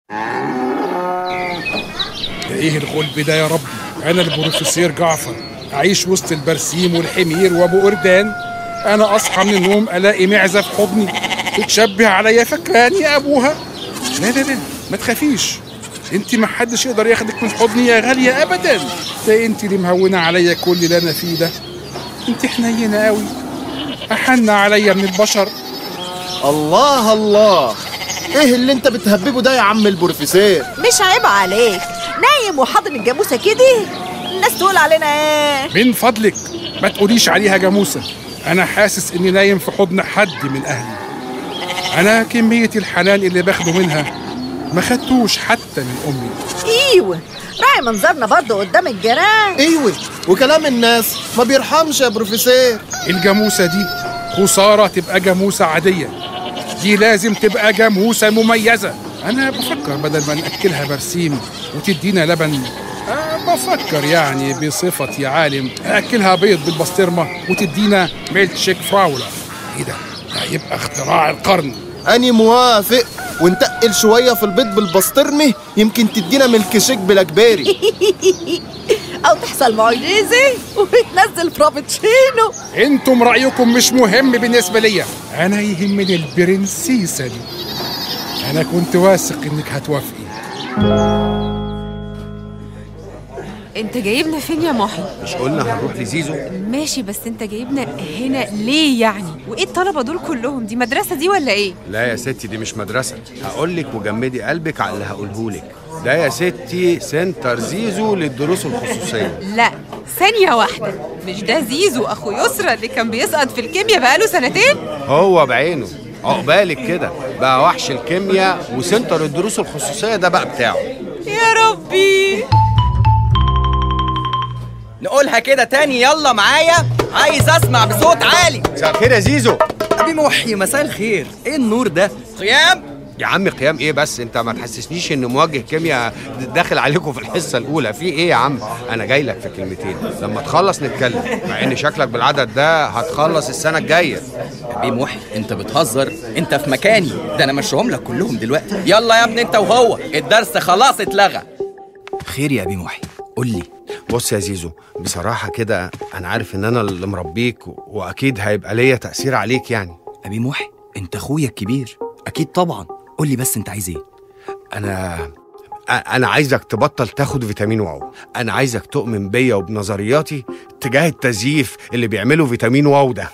ده ايه الغلب ده يا رب انا البروفيسور جعفر اعيش وسط البرسيم والحمير وابو قردان انا اصحى من النوم الاقي معزه في حضني تتشبه عليا فاكراني ابوها لا لا لا ما تخافيش انت ما حدش يقدر ياخدك من حضني يا غاليه ابدا ده انت اللي مهونه عليا كل اللي انا فيه ده انت حنينه قوي احن عليا من البشر الله الله ايه اللي انت بتهببه ده يا عم البروفيسور مش عيب عليك نايم وحاضن الجاموسه كده الناس تقول علينا ايه من فضلك ما تقوليش عليها جاموسة أنا حاسس إني نايم في حضن حد من أهلي أنا كمية الحنان اللي باخده منها ما خدتوش حتى من أمي ايوه راعي منظرنا برضه قدام الجيران ايوه وكلام الناس ما بيرحمش يا بروفيسور الجاموسة دي خسارة تبقى جاموسة عادية دي لازم تبقى جاموسة مميزة أنا بفكر بدل ما نأكلها برسيم وتدينا لبن أه بفكر يعني بصفتي عالم أكلها بيض بالبسطرمة وتدينا ميلك شيك فراولة إيه ده؟ ده يبقى اختراع القرن اني موافق ونتقل شويه في البيض بالبسطرمه يمكن تدينا ملك شيك بلاكبيري او تحصل معجزه وتنزل فرابتشينو انتم رأيكم مش مهم بالنسبة ليا أنا يهمني البرنسيسة دي أنا كنت واثق إنك هتوافقي انت جايبنا فين يا محي مش قلنا هنروح لزيزو ماشي بس انت جايبنا هنا ليه يعني وايه الطلبه دول كلهم دي مدرسه دي ولا ايه لا يا ستي دي مش مدرسة هقول لك وجمدي قلبك على اللي هقوله لك ده يا ستي سنتر زيزو للدروس الخصوصية لا ثانيه واحده مش ده زيزو اخو يسرى اللي كان بيسقط في الكيمياء بقاله سنتين هو بعينه عقبالك كده بقى وحش الكيمياء وسنتر الدروس الخصوصية ده بقى بتاعه يا ربي نقولها كده تاني يلا معايا عايز اسمع بصوت عالي مساء الخير يا زيزو ابي محي مساء الخير ايه النور ده قيام يا عم قيام ايه بس انت ما تحسسنيش ان موجه كيمياء داخل عليكم في الحصه الاولى في ايه يا عم انا جاي لك في كلمتين لما تخلص نتكلم مع ان شكلك بالعدد ده هتخلص السنه الجايه ابي محي انت بتهزر انت في مكاني ده انا مشيهم لك كلهم دلوقتي يلا يا ابني انت وهو الدرس خلاص اتلغى خير يا ابي محي قول لي بص يا زيزو بصراحه كده انا عارف ان انا اللي مربيك و- واكيد هيبقى ليا تاثير عليك يعني ابي محي انت اخويا الكبير اكيد طبعا قول لي بس انت عايز ايه انا أ- انا عايزك تبطل تاخد فيتامين واو انا عايزك تؤمن بيا وبنظرياتي تجاه التزييف اللي بيعمله فيتامين واو ده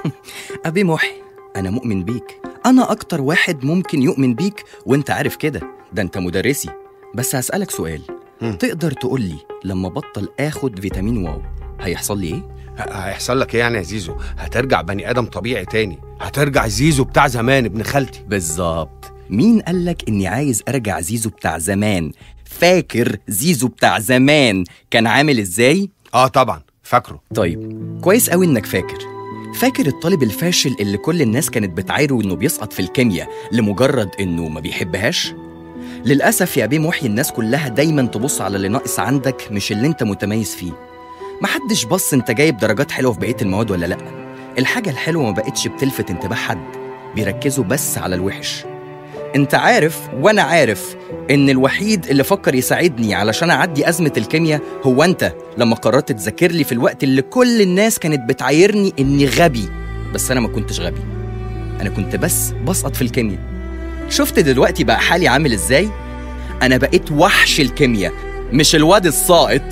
ابي محي انا مؤمن بيك انا اكتر واحد ممكن يؤمن بيك وانت عارف كده ده انت مدرسي بس هسألك سؤال مم. تقدر تقول لي لما بطل اخد فيتامين واو هيحصل لي ايه ه- هيحصل لك ايه يعني يا زيزو هترجع بني ادم طبيعي تاني هترجع زيزو بتاع زمان ابن خالتي بالظبط مين قالك اني عايز ارجع زيزو بتاع زمان فاكر زيزو بتاع زمان كان عامل ازاي اه طبعا فاكره طيب كويس قوي انك فاكر فاكر الطالب الفاشل اللي كل الناس كانت بتعايره انه بيسقط في الكيمياء لمجرد انه ما بيحبهاش للاسف يا بيه محي الناس كلها دايما تبص على اللي ناقص عندك مش اللي انت متميز فيه محدش بص انت جايب درجات حلوه في بقيه المواد ولا لا الحاجه الحلوه ما بقتش بتلفت انتباه حد بيركزوا بس على الوحش انت عارف وانا عارف ان الوحيد اللي فكر يساعدني علشان اعدي ازمه الكيمياء هو انت لما قررت تذاكر لي في الوقت اللي كل الناس كانت بتعايرني اني غبي بس انا ما كنتش غبي انا كنت بس بسقط في الكيمياء شفت دلوقتي بقى حالي عامل ازاي انا بقيت وحش الكيمياء مش الواد الساقط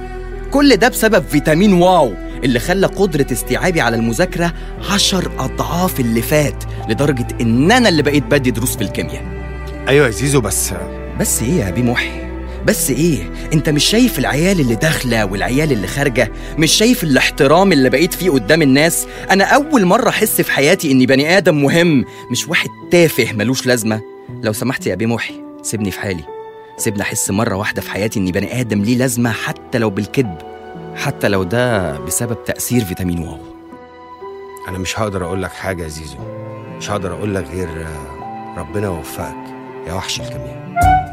كل ده بسبب فيتامين واو اللي خلى قدرة استيعابي على المذاكرة عشر أضعاف اللي فات لدرجة إن أنا اللي بقيت بدي دروس في الكيمياء ايوه يا زيزو بس بس إيه يا أبي محي بس إيه أنت مش شايف العيال اللي داخلة والعيال اللي خارجة مش شايف الاحترام اللي بقيت فيه قدام الناس أنا أول مرة أحس في حياتي إني بني آدم مهم مش واحد تافه ملوش لازمة لو سمحت يا أبي محي سيبني في حالي سيبني أحس مرة واحدة في حياتي إني بني آدم ليه لازمة حتى لو بالكذب حتى لو ده بسبب تأثير فيتامين واو انا مش هقدر اقول لك حاجه يا زيزو مش هقدر اقول لك غير آه، ربنا يوفقك يا وحش الكيمياء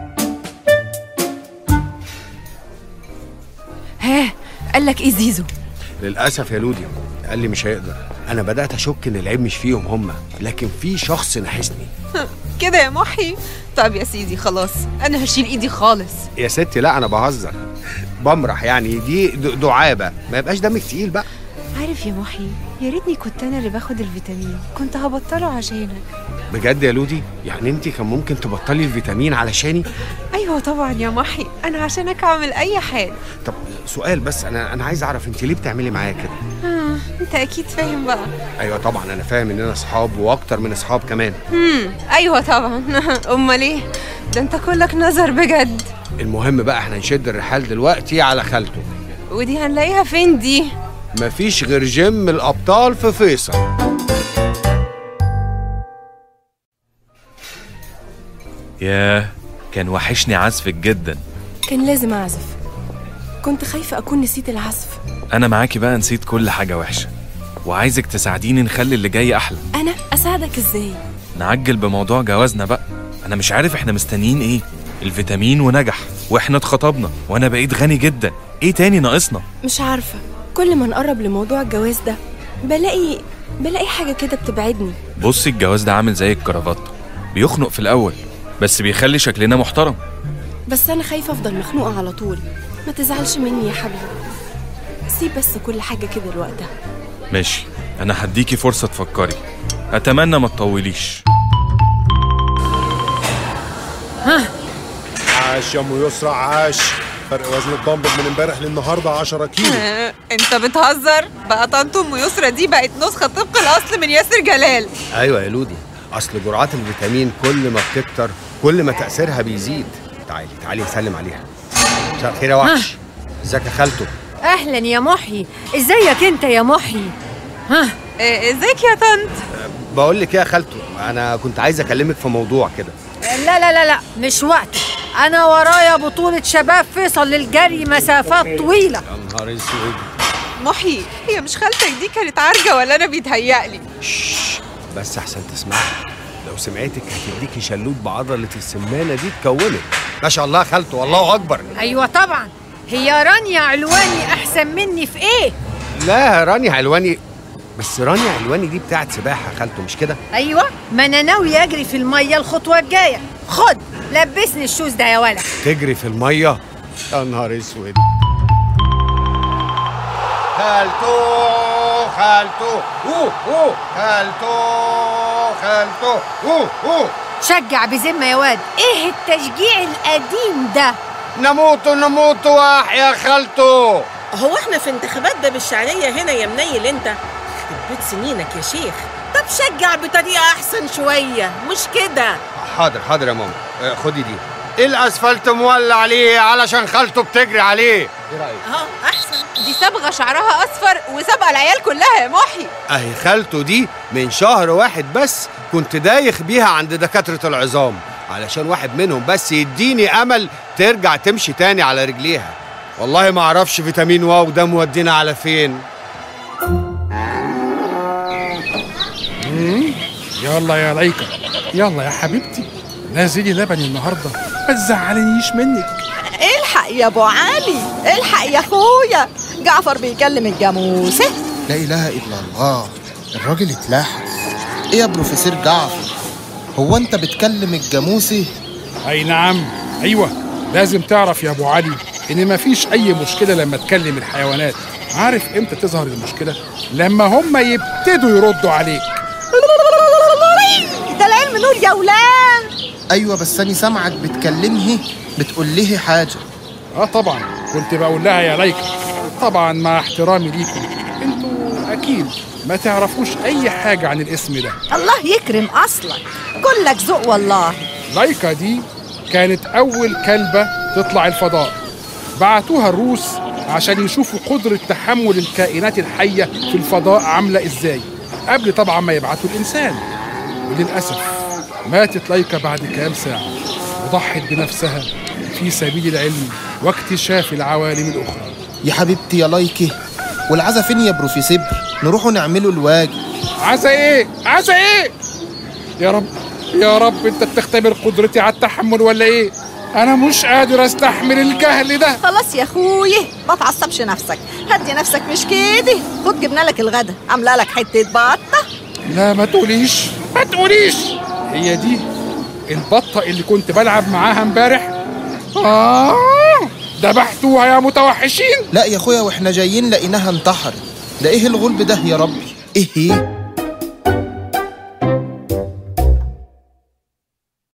ها قال لك ايه زيزو للاسف يا لودي قال لي مش هيقدر انا بدات اشك ان العيب مش فيهم هم لكن في شخص نحسني كده يا محي طب يا سيدي خلاص انا هشيل ايدي خالص يا ستي لا انا بهزر بمرح يعني دي د- دعابه ما يبقاش دمك تقيل بقى عارف يا محي يا ريتني كنت انا اللي باخد الفيتامين كنت هبطله عشانك بجد يا لودي يعني انت كان ممكن تبطلي الفيتامين علشاني ايوه طبعا يا محي انا عشانك اعمل اي حاجه طب سؤال بس انا انا عايز اعرف انت ليه بتعملي معايا كده آه، انت اكيد فاهم بقى ايوه طبعا انا فاهم اننا اصحاب واكتر من اصحاب كمان امم ايوه طبعا امال ايه ده انت كلك نظر بجد المهم بقى احنا نشد الرحال دلوقتي على خالته ودي هنلاقيها فين دي مفيش غير جيم الابطال في فيصل ياه كان وحشني عزفك جدا كان لازم أعزف كنت خايفة أكون نسيت العزف انا معاكي بقى نسيت كل حاجه وحشه وعايزك تساعديني نخلي اللي جاي احلى أنا أساعدك إزاي؟ نعجل بموضوع جوازنا بقى انا مش عارف احنا مستنيين ايه الفيتامين ونجح واحنا اتخطبنا وانا بقيت غني جدا ايه تاني ناقصنا مش عارفة كل ما نقرب لموضوع الجواز ده بلاقي بلاقي حاجة كده بتبعدني بصي الجواز ده عامل زي الكرافات بيخنق في الاول بس بيخلي شكلنا محترم بس أنا خايفة أفضل مخنوقة على طول ما تزعلش مني يا حبيبي سيب بس كل حاجة كده لوقتها ماشي انا هديكي فرصه تفكري اتمنى ما تطوليش عاش يا ام يسرى عاش فرق وزن الدمبل من امبارح للنهارده 10 كيلو آه، انت بتهزر بقى طنط ام يسرى دي بقت نسخه طبق الاصل من ياسر جلال ايوه يا لودي اصل جرعات الفيتامين كل ما بتكتر كل ما تاثيرها بيزيد تعالي تعالي نسلم عليها مساء الخير يا وحش ازيك يا خالته اهلا يا محي ازيك انت يا محي ها آه، ازيك يا طنط بقول لك ايه يا خالته انا كنت عايز اكلمك في موضوع كده لا لا لا لا مش وقت انا ورايا بطولة شباب فيصل للجري مسافات طويلة يا نهار اسود محي هي مش خالتك دي كانت عارجه ولا انا بيتهيألي شش، بس احسن تسمعي لو سمعتك هتديكي شلوت بعضلة السمانة دي تكومك ما شاء الله يا خالته والله اكبر ايوه طبعا هي رانيا علواني احسن مني في ايه لا رانيا علواني بس رانيا علواني دي بتاعت سباحة يا خالته مش كده ايوه ما انا ناوي اجري في المية الخطوة الجاية خد لبسني الشوز ده يا ولد تجري في المية يا نهار اسود خالته خالته اوه اوه خالته خالته اوه اوه شجع بذمة يا واد ايه التشجيع القديم ده نموت نموت واحيا خالته هو احنا في انتخابات باب الشعرية هنا يا منيل انت بيت سنينك يا شيخ طب شجع بطريقة احسن شوية مش كده حاضر حاضر يا ماما آه، خدي دي الاسفلت مولع عليه علشان خالته بتجري عليه ايه رايك اه احسن دي صبغه شعرها اصفر وسابقه العيال كلها يا محي اهي خالته دي من شهر واحد بس كنت دايخ بيها عند دكاترة العظام علشان واحد منهم بس يديني امل ترجع تمشي تاني على رجليها والله ما اعرفش فيتامين واو ده مودينا على فين يلا يا ليكا يلا يا حبيبتي نازلي لبني النهارده ما تزعلنيش منك الحق يا ابو علي الحق يا اخويا جعفر بيكلم الجاموسه لا اله الا الله الراجل اتلاحق ايه يا بروفيسور جعفر هو انت بتكلم الجاموسي اي نعم ايوه لازم تعرف يا ابو علي ان مفيش اي مشكله لما تكلم الحيوانات عارف امتى تظهر المشكله لما هم يبتدوا يردوا عليك ده العلم نور يا ولاد ايوه بس انا سامعك بتكلمه بتقول له حاجه اه طبعا كنت بقول لها يا ليكا طبعا مع احترامي ليكم انتوا اكيد ما تعرفوش اي حاجه عن الاسم ده الله يكرم اصلك كلك ذوق والله لايكا دي كانت أول كلبة تطلع الفضاء بعتوها الروس عشان يشوفوا قدرة تحمل الكائنات الحية في الفضاء عاملة إزاي قبل طبعا ما يبعتوا الإنسان وللأسف ماتت لايكا بعد كام ساعة وضحت بنفسها في سبيل العلم واكتشاف العوالم الأخرى يا حبيبتي يا لايكي والعزا فين يا بروفيسور نروحوا نعمله الواجب عسى إيه عسى إيه يا رب يا رب أنت بتختبر قدرتي على التحمل ولا إيه أنا مش قادر أستحمل الجهل ده خلاص يا اخويا ما تعصبش نفسك هدي نفسك مش كده خد جبنا لك الغدا عامله لك حته بطه لا ما تقوليش ما تقوليش هي دي البطة اللي كنت بلعب معاها امبارح آه ذبحتوها يا متوحشين لا يا اخويا واحنا جايين لقيناها انتحرت ده ايه الغلب ده يا ربي ايه هي